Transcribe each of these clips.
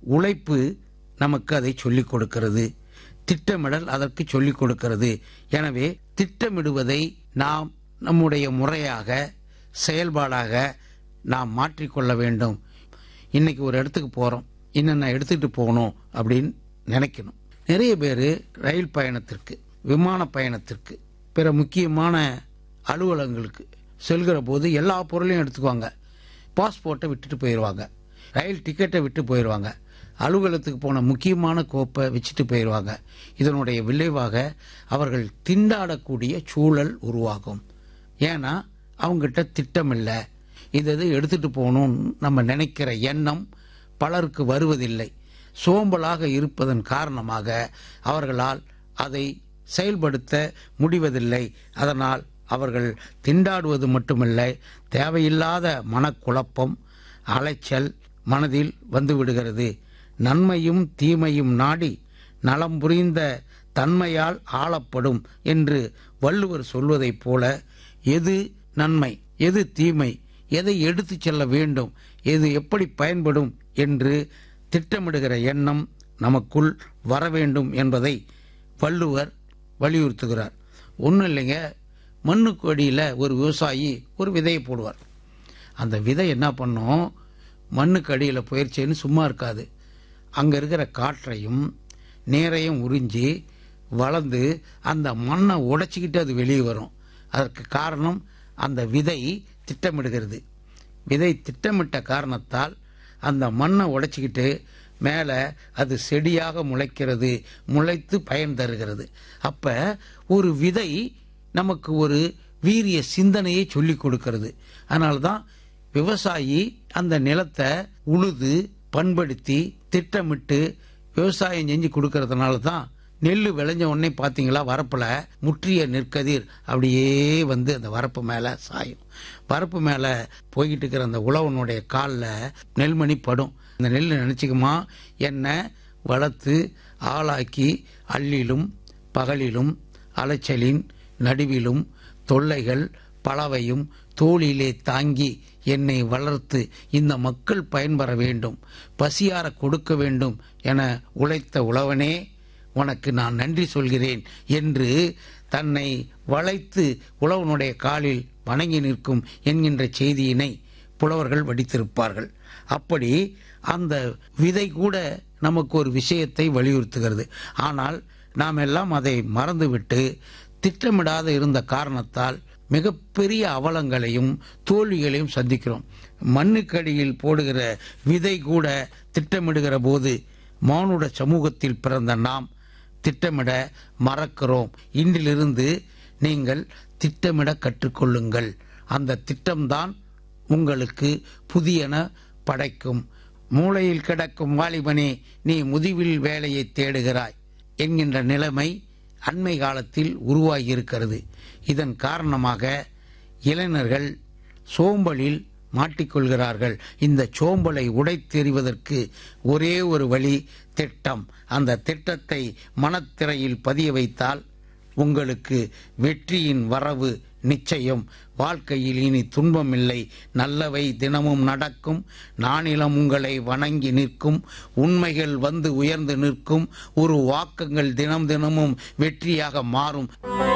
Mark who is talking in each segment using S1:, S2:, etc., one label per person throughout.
S1: உழைப்பு நமக்கு அதை சொல்லிக் கொடுக்கிறது திட்டமிடல் அதற்கு சொல்லிக் கொடுக்கிறது எனவே திட்டமிடுவதை நாம் நம்முடைய முறையாக செயல்பாடாக நாம் மாற்றிக்கொள்ள வேண்டும் இன்னைக்கு ஒரு இடத்துக்கு போறோம் என்னென்ன எடுத்துக்கிட்டு போகணும் அப்படின்னு நினைக்கணும் நிறைய பேர் ரயில் பயணத்திற்கு விமான பயணத்திற்கு பிற முக்கியமான அலுவலகங்களுக்கு செல்கிற போது எல்லா பொருளையும் எடுத்துக்குவாங்க பாஸ்போர்ட்டை விட்டுட்டு போயிடுவாங்க ரயில் டிக்கெட்டை விட்டு போயிடுவாங்க அலுவலகத்துக்கு போன முக்கியமான கோப்பை வச்சுட்டு போயிடுவாங்க இதனுடைய விளைவாக அவர்கள் திண்டாடக்கூடிய சூழல் உருவாகும் ஏன்னா அவங்ககிட்ட திட்டம் இல்லை இது இது எடுத்துட்டு போகணும்னு நம்ம நினைக்கிற எண்ணம் பலருக்கு வருவதில்லை சோம்பலாக இருப்பதன் காரணமாக அவர்களால் அதை செயல்படுத்த முடிவதில்லை அதனால் அவர்கள் திண்டாடுவது மட்டுமில்லை தேவையில்லாத மனக்குழப்பம் அலைச்சல் மனதில் வந்துவிடுகிறது நன்மையும் தீமையும் நாடி நலம் புரிந்த தன்மையால் ஆளப்படும் என்று வள்ளுவர் சொல்வதைப் போல எது நன்மை எது தீமை எதை எடுத்துச் செல்ல வேண்டும் எது எப்படி பயன்படும் என்று திட்டமிடுகிற எண்ணம் நமக்குள் வர வேண்டும் என்பதை வள்ளுவர் வலியுறுத்துகிறார் ஒன்றும் இல்லைங்க மண்ணுக்கு அடியில் ஒரு விவசாயி ஒரு விதையை போடுவார் அந்த விதை என்ன பண்ணும் மண்ணுக்கு அடியில் போயிடுச்சேன்னு சும்மா இருக்காது அங்கே இருக்கிற காற்றையும் நீரையும் உறிஞ்சி வளர்ந்து அந்த மண்ணை உடைச்சிக்கிட்டு அது வெளியே வரும் அதற்கு காரணம் அந்த விதை திட்டமிடுகிறது விதை திட்டமிட்ட காரணத்தால் அந்த மண்ணை உடைச்சிக்கிட்டு மேலே அது செடியாக முளைக்கிறது முளைத்து பயன் தருகிறது அப்ப ஒரு விதை நமக்கு ஒரு வீரிய சிந்தனையை சொல்லிக் கொடுக்கிறது அதனால தான் விவசாயி அந்த நிலத்தை உழுது பண்படுத்தி திட்டமிட்டு விவசாயம் செஞ்சு கொடுக்கறதுனால தான் நெல் விளைஞ்ச உடனே பார்த்தீங்களா வரப்பில் முற்றிய நெற்கதிர் அப்படியே வந்து அந்த வரப்பு மேலே சாயும் வரப்பு மேலே போய்கிட்டு இருக்கிற அந்த உழவனுடைய காலில் நெல்மணி படும் அந்த நெல் நினச்சிக்குமா என்ன வளர்த்து ஆளாக்கி அள்ளிலும் பகலிலும் அலைச்சலின் நடுவிலும் தொல்லைகள் பலவையும் தோளிலே தாங்கி என்னை வளர்த்து இந்த மக்கள் பயன்பெற வேண்டும் பசியார கொடுக்க வேண்டும் என உழைத்த உழவனே உனக்கு நான் நன்றி சொல்கிறேன் என்று தன்னை வளைத்து உழவனுடைய காலில் வணங்கி நிற்கும் என்கின்ற செய்தியினை புலவர்கள் வடித்திருப்பார்கள் அப்படி அந்த விதை கூட நமக்கு ஒரு விஷயத்தை வலியுறுத்துகிறது ஆனால் நாம் எல்லாம் அதை மறந்துவிட்டு திட்டமிடாத இருந்த காரணத்தால் மிகப்பெரிய அவலங்களையும் தோல்விகளையும் சந்திக்கிறோம் மண்ணுக்கடியில் போடுகிற விதை கூட திட்டமிடுகிற போது மானுட சமூகத்தில் பிறந்த நாம் திட்டமிட மறக்கிறோம் இன்றிலிருந்து நீங்கள் திட்டமிட கற்றுக்கொள்ளுங்கள் அந்த திட்டம்தான் உங்களுக்கு புதியன படைக்கும் மூளையில் கிடக்கும் வாலிபனே நீ முதிவில் வேலையை தேடுகிறாய் என்கின்ற நிலைமை அண்மை காலத்தில் உருவாகியிருக்கிறது இதன் காரணமாக இளைஞர்கள் சோம்பலில் மாட்டிக்கொள்கிறார்கள் இந்த சோம்பலை உடைத்தெறிவதற்கு ஒரே ஒரு வழி திட்டம் அந்த திட்டத்தை மனத்திரையில் பதிய வைத்தால் உங்களுக்கு வெற்றியின் வரவு நிச்சயம் வாழ்க்கையில் இனி துன்பமில்லை நல்லவை தினமும் நடக்கும் நானிலம் உங்களை வணங்கி நிற்கும் உண்மைகள் வந்து உயர்ந்து நிற்கும் ஒரு வாக்கங்கள் தினம் தினமும் வெற்றியாக மாறும்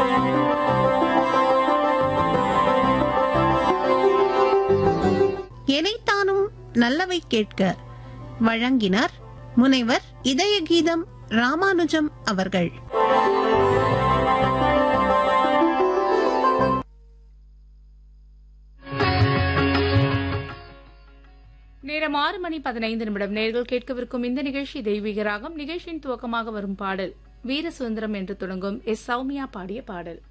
S2: எனைத்தானும் நல்லவை கேட்க வழங்கினார் முனைவர் இதய கீதம் ராமானுஜம் அவர்கள்
S3: நேரம் ஆறு மணி பதினைந்து நிமிடம் நேர்கள் கேட்கவிருக்கும் இந்த நிகழ்ச்சி தெய்வீக ராகம் நிகழ்ச்சியின் துவக்கமாக வரும் பாடல் வீர சுதந்திரம் என்று தொடங்கும் எஸ் சௌமியா பாடிய பாடல்